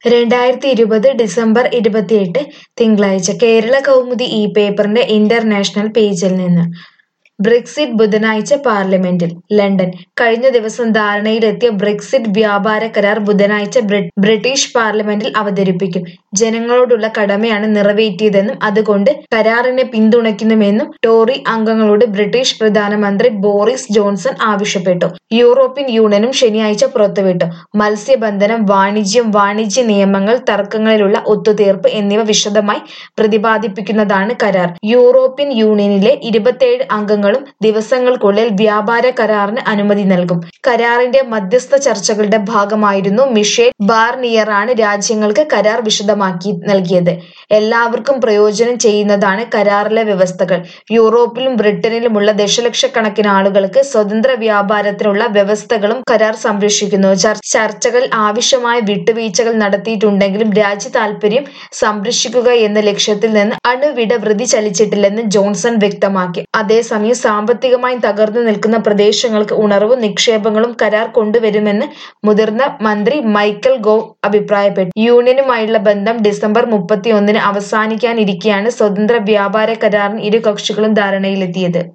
രണ്ടായിരത്തി ഇരുപത് ഡിസംബർ ഇരുപത്തിയെട്ട് തിങ്കളാഴ്ച കേരള കൗമുദി ഈ പേപ്പറിന്റെ ഇന്റർനാഷണൽ പേജിൽ നിന്ന് ബ്രെക്സിറ്റ് ബുധനാഴ്ച പാർലമെന്റിൽ ലണ്ടൻ കഴിഞ്ഞ ദിവസം ധാരണയിലെത്തിയ ബ്രെക്സിറ്റ് വ്യാപാര കരാർ ബുധനാഴ്ച ബ്രി- ബ്രിട്ടീഷ് പാർലമെന്റിൽ അവതരിപ്പിക്കും ജനങ്ങളോടുള്ള കടമയാണ് നിറവേറ്റിയതെന്നും അതുകൊണ്ട് കരാറിനെ പിന്തുണയ്ക്കുന്നുമെന്നും ടോറി അംഗങ്ങളോട് ബ്രിട്ടീഷ് പ്രധാനമന്ത്രി ബോറിസ് ജോൺസൺ ആവശ്യപ്പെട്ടു യൂറോപ്യൻ യൂണിയനും ശനിയാഴ്ച പുറത്തുവിട്ടു മത്സ്യബന്ധനം വാണിജ്യം വാണിജ്യ നിയമങ്ങൾ തർക്കങ്ങളിലുള്ള ഒത്തുതീർപ്പ് എന്നിവ വിശദമായി പ്രതിപാദിപ്പിക്കുന്നതാണ് കരാർ യൂറോപ്യൻ യൂണിയനിലെ ഇരുപത്തിയേഴ് അംഗങ്ങളും ദിവസങ്ങൾക്കുള്ളിൽ വ്യാപാര കരാറിന് അനുമതി നൽകും കരാറിന്റെ മധ്യസ്ഥ ചർച്ചകളുടെ ഭാഗമായിരുന്നു മിഷേൽ ബാർനിയറാണ് രാജ്യങ്ങൾക്ക് കരാർ വിശദമാക്കി നൽകിയത് എല്ലാവർക്കും പ്രയോജനം ചെയ്യുന്നതാണ് കരാറിലെ വ്യവസ്ഥകൾ യൂറോപ്പിലും ബ്രിട്ടനിലുമുള്ള ദശലക്ഷക്കണക്കിന് ആളുകൾക്ക് സ്വതന്ത്ര വ്യാപാരത്തിനുള്ള വ്യവസ്ഥകളും കരാർ സംരക്ഷിക്കുന്നു ചർ- ചർച്ചകളിൽ ആവശ്യമായ വിട്ടുവീഴ്ചകൾ നടത്തിയിട്ടുണ്ടെങ്കിലും രാജ്യ താൽപര്യം സംരക്ഷിക്കുക എന്ന ലക്ഷ്യത്തിൽ നിന്ന് അണുവിട വൃതി ചലിച്ചിട്ടില്ലെന്ന് ജോൺസൺ വ്യക്തമാക്കി അതേസമയം സാമ്പത്തികമായി തകർന്നു നിൽക്കുന്ന പ്രദേശങ്ങൾക്ക് ഉണർവും നിക്ഷേപങ്ങളും കരാർ കൊണ്ടുവരുമെന്ന് മുതിർന്ന മന്ത്രി മൈക്കൽ ഗോവ് അഭിപ്രായപ്പെട്ടു യൂണിയനുമായുള്ള ബന്ധം ഡിസംബർ മുപ്പത്തിയൊന്നിന് അവസാനിക്കാനിരിക്കെയാണ് സ്വതന്ത്ര വ്യാപാര കരാറിന് ഇരു കക്ഷികളും ധാരണയിലെത്തിയത്